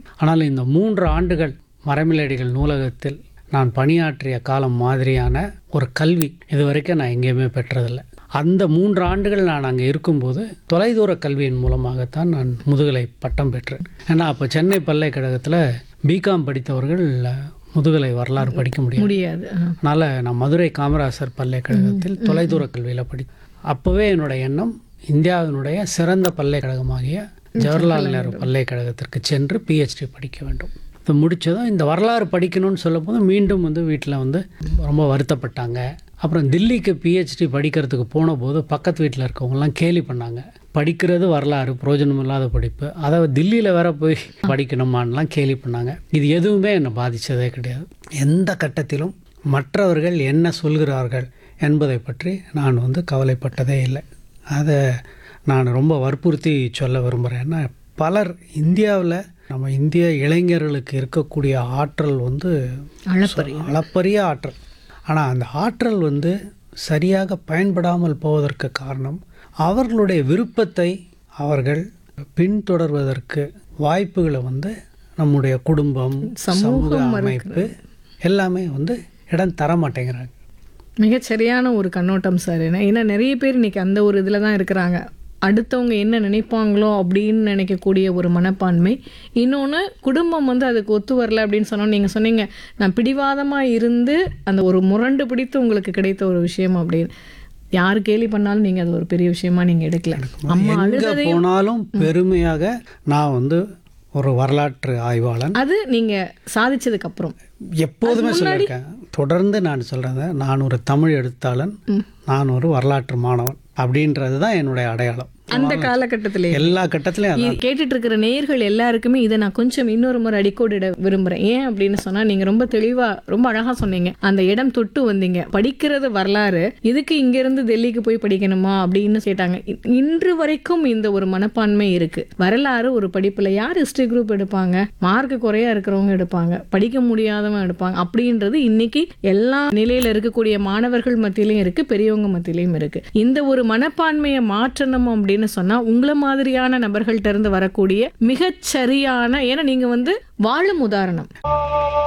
ஆனால் இந்த மூன்று ஆண்டுகள் மரமிலடிகள் நூலகத்தில் நான் பணியாற்றிய காலம் மாதிரியான ஒரு கல்வி இதுவரைக்கும் நான் எங்கேயுமே பெற்றதில்லை அந்த மூன்று ஆண்டுகள் நான் அங்கே இருக்கும்போது தொலைதூர கல்வியின் மூலமாகத்தான் நான் முதுகலை பட்டம் பெற்றேன் ஏன்னா அப்போ சென்னை பல்கலைக்கழகத்தில் பிகாம் படித்தவர்கள் முதுகலை வரலாறு படிக்க முடியாது முடியாது ஆ. அதனால் நான் மதுரை காமராசர் பல்கலைக்கழகத்தில் தொலைதூர கல்வியில் படி அப்போவே என்னோட எண்ணம் இந்தியாவினுடைய சிறந்த பல்கலைக்கழகமாகிய ஜவஹர்லால் நேரு பல்கலைக்கழகத்திற்கு சென்று பிஹெச்டி படிக்க வேண்டும் இது முடித்ததும் இந்த வரலாறு படிக்கணும்னு சொல்லும்போது மீண்டும் வந்து வீட்டில் வந்து ரொம்ப வருத்தப்பட்டாங்க அப்புறம் தில்லிக்கு பிஹெச்டி படிக்கிறதுக்கு போன போது பக்கத்து வீட்டில் இருக்கவங்கலாம் கேலி பண்ணாங்க படிக்கிறது வரலாறு பிரயோஜனம் இல்லாத படிப்பு அதை தில்லியில் வேற போய் படிக்கணுமான்லாம் கேலி பண்ணாங்க இது எதுவுமே என்னை பாதித்ததே கிடையாது எந்த கட்டத்திலும் மற்றவர்கள் என்ன சொல்கிறார்கள் என்பதை பற்றி நான் வந்து கவலைப்பட்டதே இல்லை அதை நான் ரொம்ப வற்புறுத்தி சொல்ல விரும்புகிறேன் ஏன்னா பலர் இந்தியாவில் நம்ம இந்திய இளைஞர்களுக்கு இருக்கக்கூடிய ஆற்றல் வந்து அளப்பரிய அளப்பரிய ஆற்றல் ஆனால் அந்த ஆற்றல் வந்து சரியாக பயன்படாமல் போவதற்கு காரணம் அவர்களுடைய விருப்பத்தை அவர்கள் பின்தொடர்வதற்கு வாய்ப்புகளை வந்து நம்முடைய குடும்பம் சமூக அமைப்பு எல்லாமே வந்து இடம் தர மாட்டேங்கிறாங்க மிகச் சரியான ஒரு கண்ணோட்டம் சார் ஏன்னா ஏன்னா நிறைய பேர் இன்னைக்கு அந்த ஒரு இதில் தான் இருக்கிறாங்க அடுத்தவங்க என்ன நினைப்பாங்களோ அப்படின்னு நினைக்கக்கூடிய ஒரு மனப்பான்மை இன்னொன்று குடும்பம் வந்து அதுக்கு ஒத்து வரல அப்படின்னு சொன்னோம் நீங்கள் சொன்னீங்க நான் பிடிவாதமாக இருந்து அந்த ஒரு முரண்டு பிடித்து உங்களுக்கு கிடைத்த ஒரு விஷயம் அப்படின்னு யார் கேலி பண்ணாலும் நீங்கள் அது ஒரு பெரிய விஷயமா நீங்கள் எடுக்கல அம்மா எங்கே அழுததை போனாலும் பெருமையாக நான் வந்து ஒரு வரலாற்று ஆய்வாளன் அது நீங்கள் சாதிச்சதுக்கு அப்புறம் எப்போதுமே சொல்லியிருக்கேன் தொடர்ந்து நான் சொல்கிறேன் நான் ஒரு தமிழ் எழுத்தாளன் நான் ஒரு வரலாற்று மாணவன் அப்படின்றது தான் என்னுடைய அடையாளம் அந்த காலகட்டத்திலே எல்லா கட்டத்திலையும் அதான். இ- கேட்டுட்டு இருக்கிற நேயர்கள் எல்லாருக்குமே இதை நான் கொஞ்சம் இன்னொரு முறை அடிக்கோடிட விரும்புறேன் ஏன் அப்படின்னு சொன்னா நீங்க ரொம்ப தெளிவா ரொம்ப அழகா சொன்னீங்க அந்த இடம் தொட்டு வந்தீங்க படிக்கிறது வரலாறு இதுக்கு இங்க இருந்து டெல்லிக்கு போய் படிக்கணுமா அப்படின்னு கேட்டாங்க இ- இன்று வரைக்கும் இந்த ஒரு மனப்பான்மை இருக்கு வரலாறு ஒரு படிப்புல யார் ஹிஸ்டரி குரூப் எடுப்பாங்க மார்க் குறையா இருக்கிறவங்க எடுப்பாங்க படிக்க முடியாதவங்க எடுப்பாங்க அப்படின்றது இன்னைக்கு எல்லா நிலையில இருக்கக்கூடிய மாணவர்கள் மத்தியிலையும் இருக்கு பெரியவங்க மத்தியிலையும் இருக்கு இந்த ஒரு மனப்பான்மையை மாற்றணும் அப்படின்னு சொன்னா உங்களை மாதிரியான நபர்கள்ட்ட இருந்து வரக்கூடிய மிகச் சரியான ஏன்னா நீங்க வந்து வாழும் உதாரணம்